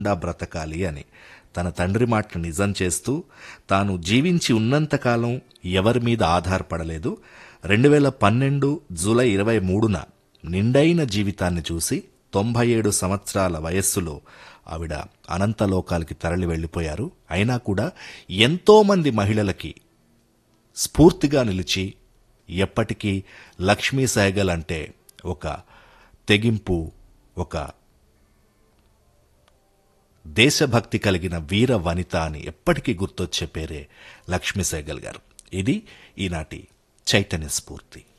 డా బ్రతకాలి అని తన తండ్రి మాటను నిజం చేస్తూ తాను జీవించి ఉన్నంతకాలం ఎవరి మీద ఆధారపడలేదు రెండు వేల పన్నెండు జూలై ఇరవై మూడున నిండైన జీవితాన్ని చూసి తొంభై ఏడు సంవత్సరాల వయస్సులో ఆవిడ అనంతలోకాలకి తరలి వెళ్ళిపోయారు అయినా కూడా ఎంతో మంది మహిళలకి స్ఫూర్తిగా నిలిచి ఎప్పటికీ లక్ష్మీ సైగల్ అంటే ఒక తెగింపు ఒక దేశభక్తి కలిగిన వీర వనిత అని ఎప్పటికీ గుర్తొచ్చే పేరే లక్ష్మీ సైగల్ గారు ఇది ఈనాటి చైతన్య స్ఫూర్తి